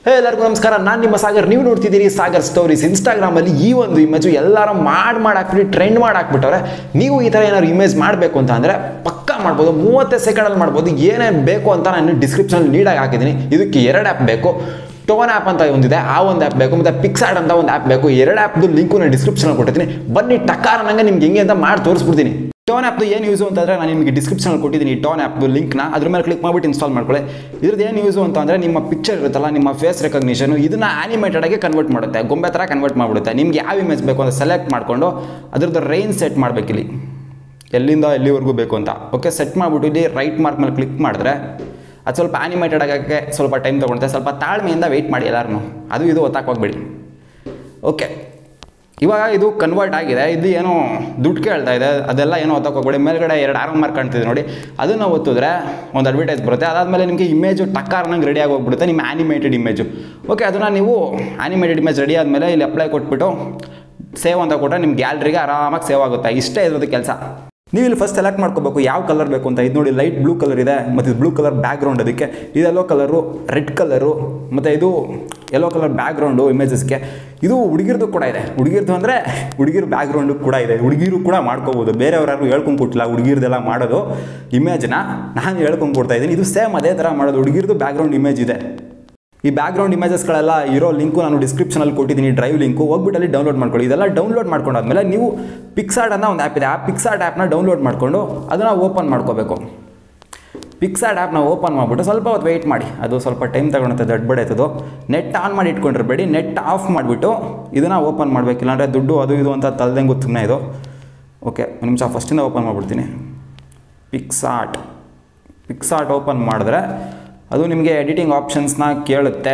ಹೇ ಎಲ್ಲರಿಗೂ ನಮಸ್ಕಾರ ನಾನು ನಿಮ್ಮ ಸಾಗರ್ ನೀವು ನೋಡ್ತಿದ್ದೀರಿ ಸಾಗರ್ ಸ್ಟೋರೀಸ್ ಇನ್ಸ್ಟಾಗ್ರಾಮಲ್ಲಿ ಈ ಒಂದು ಇಮೇಜು ಎಲ್ಲರೂ ಮಾಡಿ ಮಾಡಿ ಹಾಕ್ಬಿಟ್ಟು ಟ್ರೆಂಡ್ ಮಾಡಿ ಹಾಕ್ಬಿಟ್ಟವ್ರೆ ನೀವು ಈ ಥರ ಏನಾದ್ರು ಇಮೇಜ್ ಮಾಡಬೇಕು ಅಂತ ಅಂದರೆ ಪಕ್ಕಾ ಮಾಡ್ಬೋದು ಮೂವತ್ತೇ ಸೆಕೆಂಡಲ್ಲಿ ಮಾಡ್ಬೋದು ಏನೇನು ಬೇಕು ಅಂತ ನಾನು ಡಿಸ್ಕ್ರಿಪ್ಷನಲ್ಲಿ ನೀಡಾಗಿ ಹಾಕಿದ್ದೀನಿ ಇದಕ್ಕೆ ಎರಡು ಆ್ಯಪ್ ಬೇಕು ಟೋನ್ ಆ್ಯಪ್ ಅಂತ ಒಂದಿದೆ ಆ ಒಂದು ಆ್ಯಪ್ ಬೇಕು ಮತ್ತು ಪಿಕ್ಸಾಡ್ ಅಂತ ಒಂದು ಆ್ಯಪ್ ಬೇಕು ಎರಡು ಆ್ಯಪ್ದು ಲಿಂಕು ನಾನು ಡಿಸ್ಕ್ರಿಪ್ಷನಲ್ಲಿ ಕೊಟ್ಟಿದ್ದೀನಿ ಬನ್ನಿ ಟಕಾರ ನಂಗೆ ನಿಮ್ಗೆ ಹೆಂಗೆ ಅಂತ ಮಾಡಿ ತೋರಿಸ್ಬಿಡ್ತೀನಿ ಟೋನ್ ಆ್ಯಪ್ದು ಏನು ಯೂಸು ಅಂತಂದರೆ ನಾನು ನಿಮಗೆ ಡಿಸ್ಕ್ರಿಪ್ಷನಲ್ಲಿ ಕೊಟ್ಟಿದ್ದೀನಿ ಈ ಟೋನ್ ಆ್ಯಪ್ದು ಲಿಂಕ್ನ ಅದ್ರ ಮೇಲೆ ಕ್ಲಿಕ್ ಮಾಡಿಬಿಟ್ಟು ಇನ್ಸ್ಟಾಲ್ ಮಾಡ್ಕೊಳ್ಳಿ ಇದ್ರದ್ದು ಏನು ಯೂಸು ಅಂತ ಅಂದರೆ ನಿಮ್ಮ ಪಿಕ್ಚರ್ ಇರುತ್ತಲ್ಲ ನಿಮ್ಮ ಫೇಸ್ ರೆಕಗ್ನಿಷನು ಇದನ್ನ ಆನಿಮೇಟೆಡ್ ಆಗಿ ಕನ್ವರ್ಟ್ ಮಾಡುತ್ತೆ ಗೊಂಬೆ ಥರ ಕನ್ವರ್ಟ್ ಮಾಡಿಬಿಡುತ್ತೆ ನಿಮ್ಗೆ ಯಾವ ಇಮೇಜ್ ಬೇಕು ಅಂತ ಸೆಲೆಕ್ಟ್ ಮಾಡಿಕೊಂಡು ಅದ್ರದ್ದು ರೈನ್ ಸೆಟ್ ಮಾಡಬೇಕಿಲ್ಲಿ ಎಲ್ಲಿಂದ ಎಲ್ಲಿವರೆಗೂ ಬೇಕು ಅಂತ ಓಕೆ ಸೆಟ್ ಮಾಡಿಬಿಟ್ಟು ಇಲ್ಲಿ ರೈಟ್ ಮಾರ್ಕ್ ಮೇಲೆ ಕ್ಲಿಕ್ ಮಾಡಿದ್ರೆ ಅದು ಸ್ವಲ್ಪ ಆನಿಮೇಟೆಡ್ ಆಗೋಕ್ಕೆ ಸ್ವಲ್ಪ ಟೈಮ್ ತೊಗೊಳುತ್ತೆ ಸ್ವಲ್ಪ ತಾಳ್ಮೆಯಿಂದ ವೆಯ್ಟ್ ಮಾಡಿ ಎಲ್ಲರೂ ಅದು ಇದು ಹೋಗ್ಬೇಡಿ ಓಕೆ ಇವಾಗ ಇದು ಕನ್ವರ್ಟ್ ಆಗಿದೆ ಇದು ಏನೋ ದುಡ್ಡು ಕೇಳ್ತಾ ಇದೆ ಅದೆಲ್ಲ ಏನೋ ಹೋಗ್ಬೇಡಿ ಮೇಲ್ಗಡೆ ಎರಡು ಆರೋ ಮಾರ್ಕ್ ಕಾಣ್ತಿದೆ ನೋಡಿ ಅದನ್ನು ಒತ್ತಿದ್ರೆ ಒಂದು ಅಡ್ವರ್ಟೈಸ್ ಬರುತ್ತೆ ಅದಾದಮೇಲೆ ನಿಮಗೆ ಇಮೇಜು ಟಕ್ಕಾರ್ನಂಗೆ ರೆಡಿ ಆಗಿ ಹೋಗ್ಬಿಡುತ್ತೆ ನಿಮ್ಮ ಆನಿಮೇಟೆಡ್ ಇಮೇಜು ಓಕೆ ಅದನ್ನು ನೀವು ಆನಿಮೇಟೆಡ್ ಇಮೇಜ್ ರೆಡಿ ಆದಮೇಲೆ ಇಲ್ಲಿ ಅಪ್ಲೈ ಕೊಟ್ಬಿಟ್ಟು ಸೇವ್ ಅಂತ ಕೊಟ್ಟರೆ ನಿಮ್ಮ ಗ್ಯಾಲ್ರಿಗೆ ಆರಾಮಾಗಿ ಸೇವ್ ಆಗುತ್ತೆ ಇಷ್ಟೇ ಇರೋದು ಕೆಲಸ ನೀವು ಇಲ್ಲಿ ಫಸ್ಟ್ ಸೆಲೆಕ್ಟ್ ಮಾಡ್ಕೋಬೇಕು ಯಾವ ಕಲರ್ ಬೇಕು ಅಂತ ಇದು ನೋಡಿ ಲೈಟ್ ಬ್ಲೂ ಕಲರ್ ಇದೆ ಮತ್ತು ಇದು ಬ್ಲೂ ಕಲರ್ ಬ್ಯಾಕ್ಗ್ರೌಂಡ್ ಅದಕ್ಕೆ ಇದು ಯೆಲ್ಲೋ ಕಲರು ರೆಡ್ ಕಲರು ಮತ್ತು ಇದು ಯೆಲ್ಲೋ ಕಲರ್ ಬ್ಯಾಕ್ಗ್ರೌಂಡು ಇಮೇಜಸ್ಗೆ ಇದು ಹುಡುಗಿರ್ದು ಕೂಡ ಇದೆ ಹುಡುಗಿರ್ದು ಅಂದರೆ ಹುಡುಗಿರ್ ಬ್ಯಾಕ್ಗ್ರೌಂಡು ಕೂಡ ಇದೆ ಹುಡುಗಿರು ಕೂಡ ಮಾಡ್ಕೋಬೋದು ಬೇರೆಯವ್ರು ಯಾರು ಹೇಳ್ಕೊಂಡು ಕೊಟ್ಟಿಲ್ಲ ಹುಡುಗಿರ್ದೆಲ್ಲ ಮಾಡೋದು ಇಮೇಜ್ನ ನಾನು ಹೇಳ್ಕೊಂಡು ಕೊಡ್ತಾ ಇದ್ದೀನಿ ಇದು ಸೇಮ್ ಅದೇ ಥರ ಮಾಡೋದು ಹುಡುಗಿರ್ದು ಬ್ಯಾಕ್ಗ್ರೌಂಡ್ ಇಮೇಜ್ ಇದೆ ಈ ಬ್ಯಾಕ್ಗ್ರೌಂಡ್ ಇಮೇಜಸ್ಗಳೆಲ್ಲ ಇರೋ ಲಿಂಕು ನಾನು ಡಿಸ್ಕ್ರಿಪ್ಷನಲ್ಲಿ ಕೊಟ್ಟಿದ್ದೀನಿ ಡ್ರೈವ್ ಲಿಂಕು ಹೋಗ್ಬಿಟ್ಟು ಅಲ್ಲಿ ಡೌನ್ಲೋಡ್ ಮಾಡ್ಕೊಳ್ಳಿ ಇದೆಲ್ಲ ಡೌನ್ಲೋಡ್ ಮಾಡ್ಕೊಂಡಾದ್ಮೇಲೆ ನೀವು ಪಿಕ್ಸಾಡ್ ಅನ್ನೋ ಒಂದು ಆ್ಯಪ್ ಇದೆ ಆ ಪಿಕ್ಸಾಡ್ ಆ್ಯಪ್ನ ಡೌನ್ಲೋಡ್ ಮಾಡಿಕೊಂಡು ಅದನ್ನು ಓಪನ್ ಮಾಡ್ಕೋಬೇಕು ಪಿಕ್ಸಾಡ್ ಆ್ಯಪ್ನ ಓಪನ್ ಮಾಡಿಬಿಟ್ಟು ಸ್ವಲ್ಪ ಹೊತ್ತು ವೆಯ್ಟ್ ಮಾಡಿ ಅದು ಸ್ವಲ್ಪ ಟೈಮ್ ತಗೊಳುತ್ತೆ ದೊಡ್ಡ ಬಡಾಯ್ತದು ನೆಟ್ ಆನ್ ಮಾಡಿ ಇಟ್ಕೊಂಡಿರಬೇಡಿ ನೆಟ್ ಆಫ್ ಮಾಡಿಬಿಟ್ಟು ಇದನ್ನು ಓಪನ್ ಮಾಡಬೇಕು ಇಲ್ಲಾಂದರೆ ದುಡ್ಡು ಅದು ಇದು ಅಂತ ತಲ್ದಂಗೆ ಸುಮ್ಮನೆ ಇದು ಓಕೆ ಒಂದು ನಿಮಿಷ ಫಸ್ಟಿಂದ ಓಪನ್ ಮಾಡಿಬಿಡ್ತೀನಿ ಪಿಕ್ಸಾಟ್ ಪಿಕ್ಸಾಟ್ ಓಪನ್ ಮಾಡಿದ್ರೆ ಅದು ನಿಮಗೆ ಎಡಿಟಿಂಗ್ ಆಪ್ಷನ್ಸ್ನ ಕೇಳುತ್ತೆ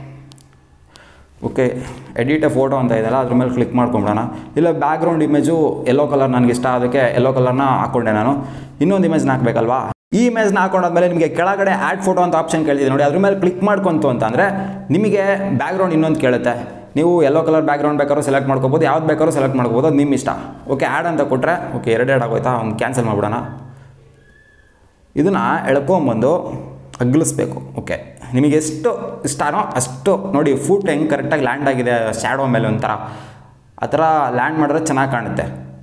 ಓಕೆ ಎಡಿಟ್ ಎ ಫೋಟೋ ಅಂತ ಇದೆಯಲ್ಲ ಅದ್ರ ಮೇಲೆ ಕ್ಲಿಕ್ ಮಾಡ್ಕೊಂಬಿಡೋಣ ಇಲ್ಲ ಬ್ಯಾಕ್ಗ್ರೌಂಡ್ ಇಮೇಜು ಎಲ್ಲೋ ಕಲರ್ ನನಗೆ ಇಷ್ಟ ಅದಕ್ಕೆ ಎಲ್ಲೋ ಕಲರ್ನ ಹಾಕ್ಕೊಂಡೆ ನಾನು ಇನ್ನೊಂದು ಇಮೇಜ್ನ ಹಾಕಬೇಕಲ್ವಾ ಈ ಇಮೇಜ್ನ ಹಾಕೊಂಡಾದ್ಮೇಲೆ ನಿಮಗೆ ಕೆಳಗಡೆ ಆ್ಯಡ್ ಫೋಟೋ ಅಂತ ಆಪ್ಷನ್ ಕೇಳ್ತಿದೆ ನೋಡಿ ಅದ್ರ ಮೇಲೆ ಕ್ಲಿಕ್ ಮಾಡ್ಕೊಂತು ಅಂತಂದರೆ ನಿಮಗೆ ಬ್ಯಾಕ್ಗ್ರೌಂಡ್ ಇನ್ನೊಂದು ಕೇಳುತ್ತೆ ನೀವು ಎಲ್ಲೋ ಕಲರ್ ಬ್ಯಾಕ್ಗ್ರೌಂಡ್ ಬೇಕಾದ್ರೂ ಸೆಲೆಕ್ಟ್ ಮಾಡ್ಕೋಬೋದು ಯಾವ್ದು ಬೇಕಾದ್ರೂ ಸೆಲೆಕ್ಟ್ ಮಾಡ್ಕೋಬೋದು ಅದು ನಿಮ್ಮ ಇಷ್ಟ ಓಕೆ ಆ್ಯಡ್ ಅಂತ ಕೊಟ್ಟರೆ ಓಕೆ ಎರಡು ಎರಡು ಆಗೋಯ್ತಾ ಒಂದು ಕ್ಯಾನ್ಸಲ್ ಮಾಡಿಬಿಡೋಣ ಇದನ್ನು ಎಳ್ಕೊಂಬಂದು ಅಗ್ಲಿಸ್ಬೇಕು ಓಕೆ ನಿಮಗೆ ಎಷ್ಟು ಇಷ್ಟನೋ ಅಷ್ಟು ನೋಡಿ ಫುಟ್ ಹೆಂಗೆ ಕರೆಕ್ಟಾಗಿ ಲ್ಯಾಂಡ್ ಆಗಿದೆ ಶ್ಯಾಡೋ ಮೇಲೆ ಒಂಥರ ಆ ಥರ ಲ್ಯಾಂಡ್ ಮಾಡಿದ್ರೆ ಚೆನ್ನಾಗಿ ಕಾಣುತ್ತೆ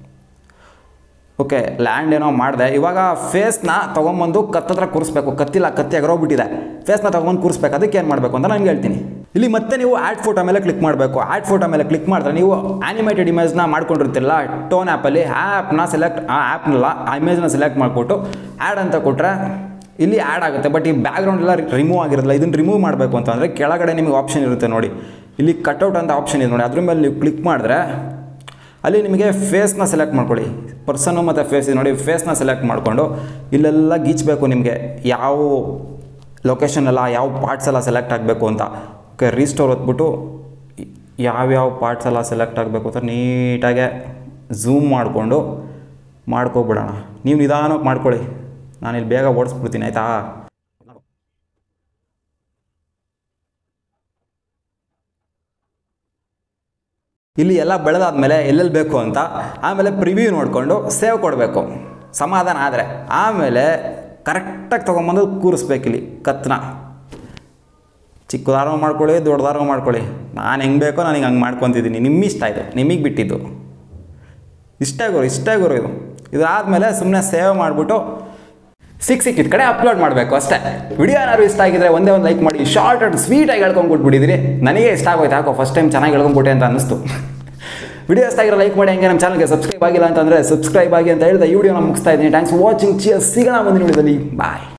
ಓಕೆ ಲ್ಯಾಂಡ್ ಏನೋ ಮಾಡಿದೆ ಇವಾಗ ಫೇಸ್ನ ತೊಗೊಂಬಂದು ಕತ್ತತ್ರ ಕೂರಿಸ್ಬೇಕು ಕತ್ತಿಲ್ಲ ಕತ್ತಿ ಎಗರೋಗ್ಬಿಟ್ಟಿದೆ ಫೇಸ್ನ ತೊಗೊಂಬಂದು ಕೂರಿಸ್ಬೇಕು ಅದಕ್ಕೆ ಏನು ಮಾಡಬೇಕು ಅಂತ ನಾನು ಹೇಳ್ತೀನಿ ಇಲ್ಲಿ ಮತ್ತೆ ನೀವು ಆ್ಯಡ್ ಫೋಟೋ ಮೇಲೆ ಕ್ಲಿಕ್ ಮಾಡಬೇಕು ಆ್ಯಡ್ ಫೋಟೋ ಮೇಲೆ ಕ್ಲಿಕ್ ಮಾಡಿದ್ರೆ ನೀವು ಆನಿಮೇಟೆಡ್ ಇಮೇಜ್ನ ಮಾಡ್ಕೊಂಡಿರ್ತಿರಲ್ಲ ಟೋನ್ ಆ್ಯಪಲ್ಲಿ ಆ ಆ್ಯಪ್ನ ಸೆಲೆಕ್ಟ್ ಆ ಆ್ಯಪ್ನಲ್ಲ ಆ ಇಮೇಜ್ನ ಸೆಲೆಕ್ಟ್ ಮಾಡಿಬಿಟ್ಟು ಆ್ಯಡ್ ಅಂತ ಕೊಟ್ಟರೆ ಇಲ್ಲಿ ಆ್ಯಡ್ ಆಗುತ್ತೆ ಬಟ್ ಈ ಬ್ಯಾಕ್ಗ್ರೌಂಡ್ ಎಲ್ಲ ರಿಮೂವ್ ಆಗಿರೋದಿಲ್ಲ ಇದನ್ನು ರಿಮೂವ್ ಮಾಡಬೇಕು ಅಂತಂದರೆ ಕೆಳಗಡೆ ನಿಮಗೆ ಆಪ್ಷನ್ ಇರುತ್ತೆ ನೋಡಿ ಇಲ್ಲಿ ಕಟ್ಔಟ್ ಅಂತ ಆಪ್ಷನ್ ಇದೆ ನೋಡಿ ಅದ್ರ ಮೇಲೆ ನೀವು ಕ್ಲಿಕ್ ಮಾಡಿದ್ರೆ ಅಲ್ಲಿ ನಿಮಗೆ ಫೇಸ್ನ ಸೆಲೆಕ್ಟ್ ಮಾಡ್ಕೊಳ್ಳಿ ಪರ್ಸನ್ನು ಮತ್ತು ಫೇಸ್ ಇದೆ ನೋಡಿ ಫೇಸ್ನ ಸೆಲೆಕ್ಟ್ ಮಾಡಿಕೊಂಡು ಇಲ್ಲೆಲ್ಲ ಗೀಚಬೇಕು ನಿಮಗೆ ಯಾವ ಲೊಕೇಶನ್ ಎಲ್ಲ ಯಾವ ಪಾರ್ಟ್ಸ್ ಎಲ್ಲ ಸೆಲೆಕ್ಟ್ ಆಗಬೇಕು ಅಂತ ಓಕೆ ರೀಸ್ಟೋರ್ ಹೊತ್ಬಿಟ್ಟು ಯಾವ್ಯಾವ ಪಾರ್ಟ್ಸ್ ಎಲ್ಲ ಸೆಲೆಕ್ಟ್ ಆಗಬೇಕು ಅಂತ ನೀಟಾಗೆ ಝೂಮ್ ಮಾಡಿಕೊಂಡು ಮಾಡ್ಕೊಬಿಡೋಣ ನೀವು ನಿಧಾನಕ್ಕೆ ಮಾಡ್ಕೊಳ್ಳಿ ನಾನಿಲ್ಲಿ ಬೇಗ ಓಡಿಸ್ಬಿಡ್ತೀನಿ ಆಯಿತಾ ಇಲ್ಲಿ ಎಲ್ಲ ಬೆಳೆದಾದ್ಮೇಲೆ ಎಲ್ಲೆಲ್ಲಿ ಬೇಕು ಅಂತ ಆಮೇಲೆ ಪ್ರಿವ್ಯೂ ನೋಡಿಕೊಂಡು ಸೇವ್ ಕೊಡಬೇಕು ಸಮಾಧಾನ ಆದರೆ ಆಮೇಲೆ ಕರೆಕ್ಟಾಗಿ ತೊಗೊಂಬಂದು ಕೂರಿಸ್ಬೇಕಿಲ್ಲಿ ಕತ್ನ ಚಿಕ್ಕದಾರೋ ಮಾಡ್ಕೊಳ್ಳಿ ದೊಡ್ಡದಾರೋ ಮಾಡ್ಕೊಳ್ಳಿ ನಾನು ಹೆಂಗೆ ಬೇಕೋ ನನಗೆ ಹಂಗೆ ಮಾಡ್ಕೊತಿದ್ದೀನಿ ನಿಮ್ಮ ಇಷ್ಟ ಇದು ನಿಮಗೆ ಬಿಟ್ಟಿದ್ದು ಇಷ್ಟೇ ಗುರು ಇಷ್ಟೇ ಗುರು ಇದು ಇದಾದಮೇಲೆ ಸುಮ್ಮನೆ ಸೇವ್ ಮಾಡಿಬಿಟ್ಟು ಸಿಕ್ ಸಿಕ್ಕಿದ ಕಡೆ ಅಪ್ಲೋಡ್ ಮಾಡಬೇಕು ಅಷ್ಟೇ ವಿಡಿಯೋ ಏನಾದ್ರು ಇಷ್ಟ ಆಗಿದ್ರೆ ಒಂದೇ ಒಂದು ಲೈಕ್ ಮಾಡಿ ಶಾರ್ಟ್ ಆಗಿ ಸ್ವೀಟಾಗಿ ಹೇಳ್ಕೊಂಡ್ಬಿಟ್ಬಿಟ್ಟಿದ್ರಿ ನನಗೆ ಇಷ್ಟ ಆಗೋಯ್ತು ಯಾಕೋ ಫಸ್ಟ್ ಟೈಮ್ ಚೆನ್ನಾಗಿ ಹೇಳ್ಕೊಂಡ್ಬಿಟ್ಟೆ ಅಂತ ಅನ್ನಿಸ್ತು ವಿಡಿಯೋ ಇಷ್ಟ ಆಗಿರೋ ಲೈಕ್ ಮಾಡಿ ಹಂಗೆ ನಮ್ಮ ಚಾನಲ್ಗೆ ಸಬ್ಸ್ಕ್ರೈಬ್ ಆಗಿಲ್ಲ ಅಂತಂದರೆ ಸಬ್ಸ್ಕ್ರೈಬ್ ಆಗಿ ಅಂತ ಹೇಳಿದ ಈ ವಿಡಿಯೋನ ಮುಗಿಸ್ತಾ ಇದ್ದೀನಿ ಥ್ಯಾಂಕ್ಸ್ ವಾಚಿಂಗ್ ಚಿಯರ್ ಸಿಗೋಣ ಮುಂದಿನ ವಿಡಿಯೋದಲ್ಲಿ ಬಾಯ್